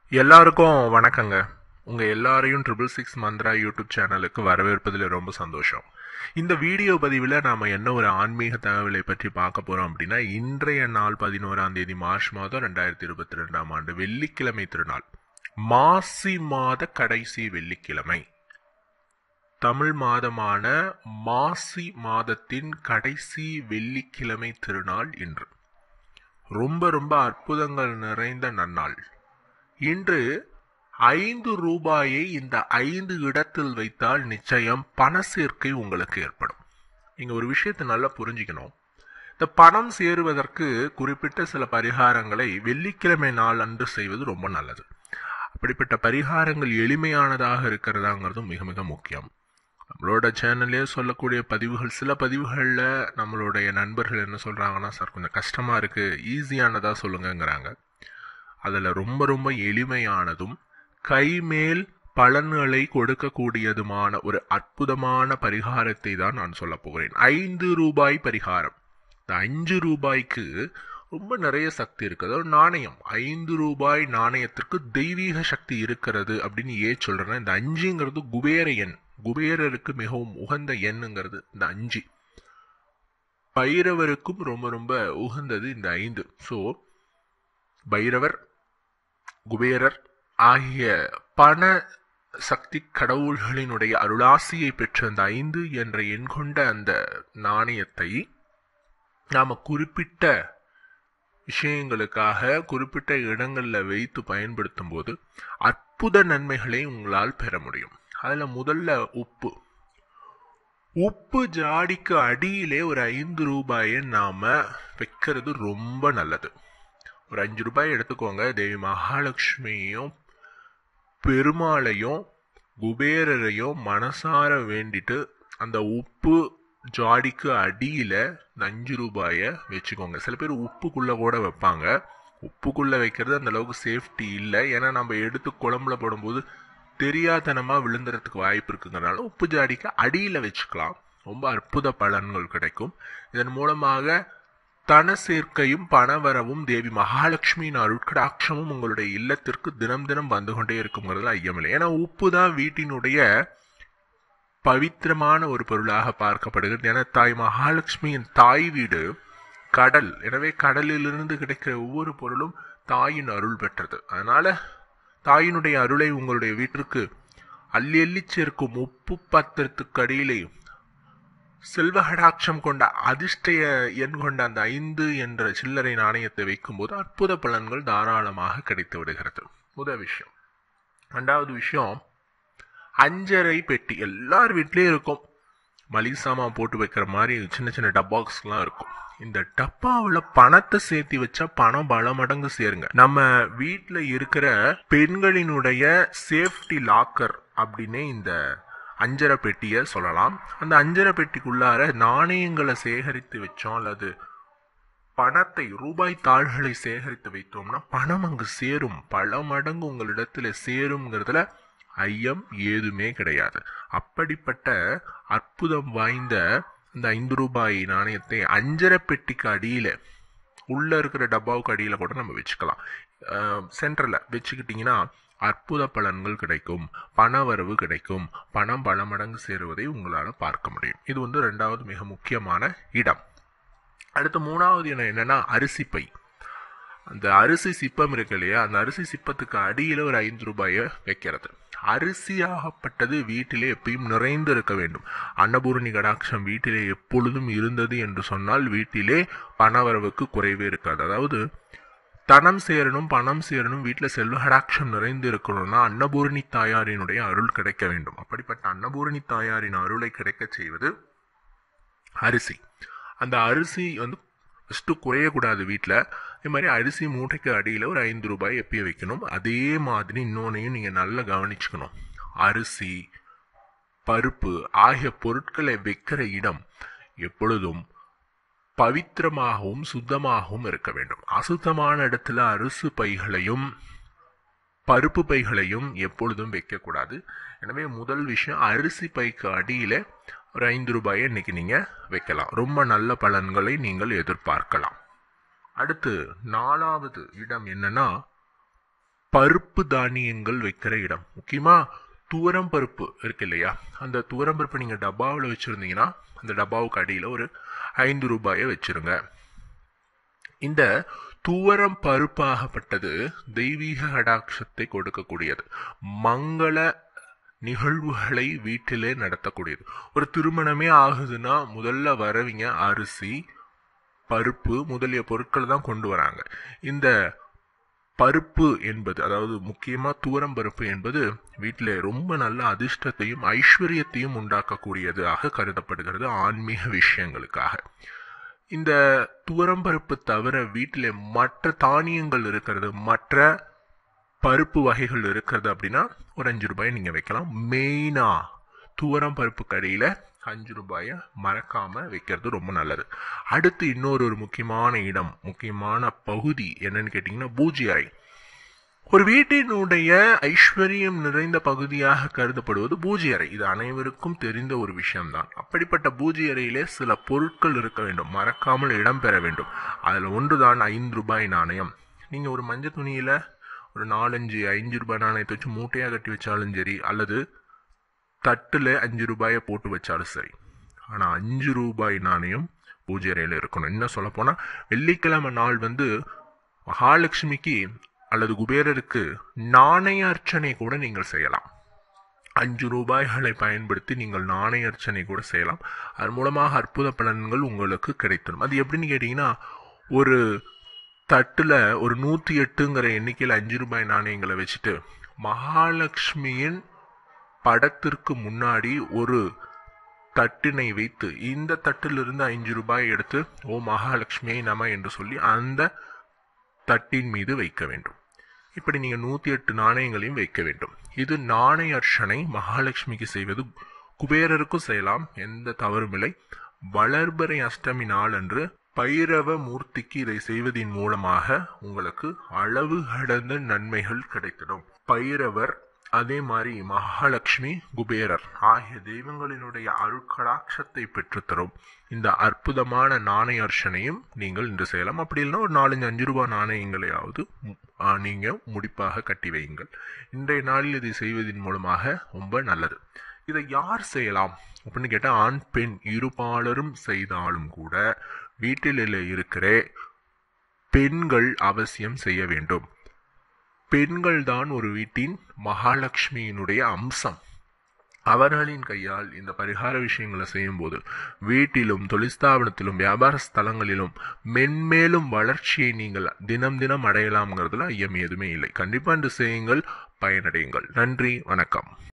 எல்லாருக்கும் வணக்கங்க உங்க எல்லாரையும் ட்ரிபிள் சிக்ஸ் மந்த்ரா யூடியூப் சேனலுக்கு வரவேற்பதில் ரொம்ப சந்தோஷம் இந்த வீடியோ பதிவில் நாம என்ன ஒரு ஆன்மீக தகவலை பற்றி பார்க்க போறோம் அப்படின்னா இன்றைய நாள் பதினோராம் தேதி மார்ச் மாதம் ரெண்டாயிரத்தி இருபத்தி ரெண்டாம் ஆண்டு வெள்ளிக்கிழமை திருநாள் மாசி மாத கடைசி வெள்ளிக்கிழமை தமிழ் மாதமான மாசி மாதத்தின் கடைசி வெள்ளிக்கிழமை திருநாள் இன்று ரொம்ப ரொம்ப அற்புதங்கள் நிறைந்த நன்னாள் இன்று ஐந்து ரூபாயை இந்த ஐந்து இடத்தில் வைத்தால் நிச்சயம் பண சேர்க்கை உங்களுக்கு ஏற்படும் நீங்க ஒரு விஷயத்தை நல்லா புரிஞ்சுக்கணும் இந்த பணம் சேருவதற்கு குறிப்பிட்ட சில பரிகாரங்களை வெள்ளிக்கிழமை நாள் அன்று செய்வது ரொம்ப நல்லது அப்படிப்பட்ட பரிகாரங்கள் எளிமையானதாக இருக்கிறதாங்கிறதும் மிக மிக முக்கியம் நம்மளோட சேனல்லே சொல்லக்கூடிய பதிவுகள் சில பதிவுகளில் நம்மளுடைய நண்பர்கள் என்ன சொல்கிறாங்கன்னா சார் கொஞ்சம் கஷ்டமாக இருக்குது ஈஸியானதாக சொல்லுங்கங்கிறாங்க அதில் ரொம்ப ரொம்ப எளிமையானதும் கைமேல் பலன்களை கொடுக்கக்கூடியதுமான ஒரு அற்புதமான பரிகாரத்தை தான் நான் சொல்ல போகிறேன் ஐந்து ரூபாய் பரிகாரம் இந்த அஞ்சு ரூபாய்க்கு ரொம்ப நிறைய சக்தி இருக்குது அதாவது நாணயம் ஐந்து ரூபாய் நாணயத்திற்கு தெய்வீக சக்தி இருக்கிறது அப்படின்னு ஏன் சொல்றேன்னா இந்த அஞ்சுங்கிறது குபேர எண் குபேரருக்கு மிகவும் உகந்த எண்ணுங்கிறது இந்த அஞ்சு பைரவருக்கும் ரொம்ப ரொம்ப உகந்தது இந்த ஐந்து ஸோ பைரவர் குபேரர் ஆகிய பண சக்தி கடவுள்களினுடைய அருளாசியை பெற்ற அந்த ஐந்து என்ற எண் கொண்ட அந்த நாணயத்தை நாம குறிப்பிட்ட விஷயங்களுக்காக குறிப்பிட்ட இடங்களில் வைத்து பயன்படுத்தும் போது அற்புத நன்மைகளை உங்களால் பெற முடியும் அதில் முதல்ல உப்பு உப்பு ஜாடிக்கு அடியிலே ஒரு ஐந்து ரூபாயை நாம வைக்கிறது ரொம்ப நல்லது ஒரு அஞ்சு ரூபாய் எடுத்துக்கோங்க தேவி மகாலட்சுமியையும் பெருமாளையும் குபேரரையும் மனசார வேண்டிட்டு அந்த உப்பு ஜாடிக்கு அடியில் இந்த அஞ்சு ரூபாயை வச்சுக்கோங்க சில பேர் உப்புக்குள்ளே கூட வைப்பாங்க உப்புக்குள்ளே வைக்கிறது அந்த அளவுக்கு சேஃப்டி இல்லை ஏன்னா நம்ம எடுத்து குழம்புல போடும்போது தெரியாதனமாக விழுந்துறதுக்கு வாய்ப்பு இருக்குங்கிறனால உப்பு ஜாடிக்கு அடியில் வச்சுக்கலாம் ரொம்ப அற்புத பலன்கள் கிடைக்கும் இதன் மூலமாக தன சேர்க்கையும் பணவரவும் தேவி மகாலட்சுமியின் அருட்கடாட்சமும் உங்களுடைய இல்லத்திற்கு தினம் தினம் வந்து கொண்டே இருக்குங்கிறதுல ஐயமில்லை ஏன்னா உப்பு தான் வீட்டினுடைய பவித்திரமான ஒரு பொருளாக பார்க்கப்படுகிறது ஏன்னா தாய் மகாலட்சுமியின் தாய் வீடு கடல் எனவே கடலிலிருந்து கிடைக்கிற ஒவ்வொரு பொருளும் தாயின் அருள் பெற்றது அதனால தாயினுடைய அருளை உங்களுடைய வீட்டிற்கு அள்ளி அள்ளி சேர்க்கும் உப்பு பத்திரத்துக்கு அடியிலேயும் செல்வகடாட்சம் கொண்ட அதிர்ஷ்டய எண் கொண்ட அந்த ஐந்து என்ற சில்லறை நாணயத்தை வைக்கும்போது அற்புத பலன்கள் தாராளமாக கிடைத்து விடுகிறது முதல் விஷயம் ரெண்டாவது விஷயம் அஞ்சரை பெட்டி எல்லார் வீட்லேயும் இருக்கும் மளிகை சாமான் போட்டு வைக்கிற மாதிரி சின்ன சின்ன டப்பாக்ஸ்லாம் இருக்கும் இந்த டப்பாவில் பணத்தை சேர்த்தி வச்சா பணம் பல மடங்கு சேருங்க நம்ம வீட்டில் இருக்கிற பெண்களினுடைய சேஃப்டி லாக்கர் அப்படின்னே இந்த அஞ்சரை பெட்டியை சொல்லலாம் அந்த அஞ்சரை பெட்டிக்குள்ளார நாணயங்களை சேகரித்து வச்சோம் அல்லது பணத்தை ரூபாய் தாள்களை சேகரித்து வைத்தோம்னா பணம் அங்கு சேரும் பல மடங்கு உங்களிடத்துல சேருங்கிறதுல ஐயம் ஏதுமே கிடையாது அப்படிப்பட்ட அற்புதம் வாய்ந்த இந்த ஐந்து ரூபாய் நாணயத்தை அஞ்சரை பெட்டிக்கு அடியில் உள்ள இருக்கிற டப்பாவுக்கு அடியில் கூட நம்ம வச்சுக்கலாம் சென்டரில் வச்சுக்கிட்டிங்கன்னா அற்புத பலன்கள் கிடைக்கும் பணவரவு கிடைக்கும் பணம் பல மடங்கு சேருவதை உங்களால் பார்க்க முடியும் இது வந்து ரெண்டாவது மிக முக்கியமான இடம் அடுத்து மூணாவது இடம் என்னன்னா அரிசி பை அந்த அரிசி சிப்பம் இருக்கு இல்லையா அந்த அரிசி சிப்பத்துக்கு அடியில் ஒரு ஐந்து ரூபாயை வைக்கிறது அரிசியாகப்பட்டது வீட்டிலே எப்பயும் நிறைந்து இருக்க வேண்டும் அன்னபூரணி கடாட்சம் வீட்டிலே எப்பொழுதும் இருந்தது என்று சொன்னால் வீட்டிலே பணவரவுக்கு குறைவே இருக்காது அதாவது தனம் சேரணும் பணம் சேரணும் வீட்டில் செல்வகடாட்சம் நிறைந்து இருக்கணும்னா அன்னபூரணி தாயாரினுடைய அருள் கிடைக்க வேண்டும் அப்படிப்பட்ட அன்னபூரணி தாயாரின் அருளை கிடைக்க செய்வது அரிசி அந்த அரிசி வந்து ஃபஸ்ட்டு குறையக்கூடாது வீட்டில் அதே மாதிரி அரிசி மூட்டைக்கு அடியில் ஒரு ஐந்து ரூபாய் எப்பயும் வைக்கணும் அதே மாதிரி இன்னொன்னையும் நீங்கள் நல்லா கவனிச்சுக்கணும் அரிசி பருப்பு ஆகிய பொருட்களை வைக்கிற இடம் எப்பொழுதும் பவித்திரமாகவும் சுத்தமாகவும் இருக்க வேண்டும் அசுத்தமான இடத்துல அரிசி பைகளையும் பருப்பு பைகளையும் எப்பொழுதும் வைக்கக்கூடாது எனவே முதல் விஷயம் அரிசி பைக்கு அடியில் ஒரு ஐந்து ரூபாயை இன்னைக்கு நீங்கள் வைக்கலாம் ரொம்ப நல்ல பலன்களை நீங்கள் எதிர்பார்க்கலாம் அடுத்து நாலாவது இடம் என்னன்னா பருப்பு தானியங்கள் வைக்கிற இடம் முக்கியமா துவரம் பருப்பு இருக்கு இல்லையா அந்த துவரம் பருப்பு நீங்க டப்பாவில் வச்சிருந்தீங்கன்னா அந்த டப்பாவுக்கு அடியில் ஒரு ஐந்து ரூபாயை வச்சிருங்க இந்த துவரம் பருப்பாகப்பட்டது தெய்வீக கடாட்சத்தை கொடுக்கக்கூடியது மங்கள நிகழ்வுகளை வீட்டிலே நடத்தக்கூடியது ஒரு திருமணமே ஆகுதுன்னா முதல்ல வரவிங்க அரிசி பருப்பு முதலிய பொருட்களை தான் கொண்டு வராங்க இந்த பருப்பு என்பது அதாவது முக்கியமா தூரம் பருப்பு என்பது வீட்டில் ரொம்ப நல்ல அதிர்ஷ்டத்தையும் ஐஸ்வர்யத்தையும் உண்டாக்கக்கூடியதாக கருதப்படுகிறது ஆன்மீக விஷயங்களுக்காக இந்த துவரம்பருப்பு தவிர வீட்டில் மற்ற தானியங்கள் இருக்கிறது மற்ற பருப்பு வகைகள் இருக்கிறது அப்படின்னா ஒரு அஞ்சு ரூபாய் நீங்கள் வைக்கலாம் மெயினாக துவரம் பருப்பு கடையில் அஞ்சு ரூபாயை மறக்காம வைக்கிறது ரொம்ப நல்லது அடுத்து இன்னொரு ஒரு முக்கியமான இடம் முக்கியமான பகுதி என்னன்னு கேட்டிங்கன்னா பூஜை அறை ஒரு வீட்டினுடைய ஐஸ்வர்யம் நிறைந்த பகுதியாக கருதப்படுவது பூஜை அறை இது அனைவருக்கும் தெரிந்த ஒரு விஷயம்தான் அப்படிப்பட்ட பூஜை அறையிலே சில பொருட்கள் இருக்க வேண்டும் மறக்காமல் இடம்பெற வேண்டும் அதில் ஒன்றுதான் ஐந்து ரூபாய் நாணயம் நீங்கள் ஒரு மஞ்சள் துணியில் ஒரு நாலஞ்சு ஐந்து ரூபாய் நாணயத்தை வச்சு மூட்டையாக கட்டி வச்சாலும் சரி அல்லது தட்டில் அஞ்சு ரூபாயை போட்டு வச்சாலும் சரி ஆனால் அஞ்சு ரூபாய் நாணயம் பூஜை அறையில் இருக்கணும் என்ன சொல்லப்போனால் வெள்ளிக்கிழமை நாள் வந்து மகாலட்சுமிக்கு அல்லது குபேரருக்கு நாணய அர்ச்சனை கூட நீங்கள் செய்யலாம் அஞ்சு ரூபாய்களை பயன்படுத்தி நீங்கள் நாணய அர்ச்சனை கூட செய்யலாம் அதன் மூலமாக அற்புத பலன்கள் உங்களுக்கு கிடைத்திடும் அது எப்படின்னு கேட்டிங்கன்னா ஒரு தட்டில் ஒரு நூற்றி எட்டுங்கிற எண்ணிக்கையில் அஞ்சு ரூபாய் நாணயங்களை வச்சுட்டு மகாலட்சுமியின் படத்திற்கு முன்னாடி ஒரு தட்டினை வைத்து இந்த தட்டிலிருந்து அஞ்சு ரூபாய் எடுத்து ஓ மகாலட்சுமியை நம என்று சொல்லி அந்த தட்டின் மீது வைக்க வேண்டும் இப்படி நீங்கள் நூற்றி எட்டு நாணயங்களையும் வைக்க வேண்டும் இது நாணய அர்ச்சனை மகாலட்சுமிக்கு செய்வது குபேரருக்கும் செய்யலாம் எந்த தவறுமில்லை வளர்பறை அஷ்டமி நாள் அன்று பைரவ மூர்த்திக்கு இதை செய்வதின் மூலமாக உங்களுக்கு அளவு கடந்த நன்மைகள் கிடைத்திடும் பைரவர் அதே மாதிரி மகாலட்சுமி குபேரர் ஆகிய தெய்வங்களினுடைய அருட்கடாட்சத்தை பெற்றுத்தரும் இந்த அற்புதமான நாணய அர்ச்சனையும் நீங்கள் இன்று செய்யலாம் அப்படி இல்லைன்னா ஒரு நாலஞ்சு அஞ்சு ரூபாய் நாணயங்களையாவது நீங்க முடிப்பாக கட்டி வையுங்கள் இன்றைய நாளில் இதை செய்வதன் மூலமாக ரொம்ப நல்லது இதை யார் செய்யலாம் அப்படின்னு கேட்டால் ஆண் பெண் இருபாலரும் செய்தாலும் கூட வீட்டில் இருக்கிற பெண்கள் அவசியம் செய்ய வேண்டும் பெண்கள் தான் ஒரு வீட்டின் மகாலட்சுமியினுடைய அம்சம் அவர்களின் கையால் இந்த பரிகார விஷயங்களை செய்யும்போது வீட்டிலும் தொழிற்ஸ்தாபனத்திலும் வியாபார ஸ்தலங்களிலும் மென்மேலும் வளர்ச்சியை நீங்கள் தினம் தினம் அடையலாம்ங்கிறதுல ஐயம் எதுவுமே இல்லை கண்டிப்பாக என்று செய்யுங்கள் பயனடையுங்கள் நன்றி வணக்கம்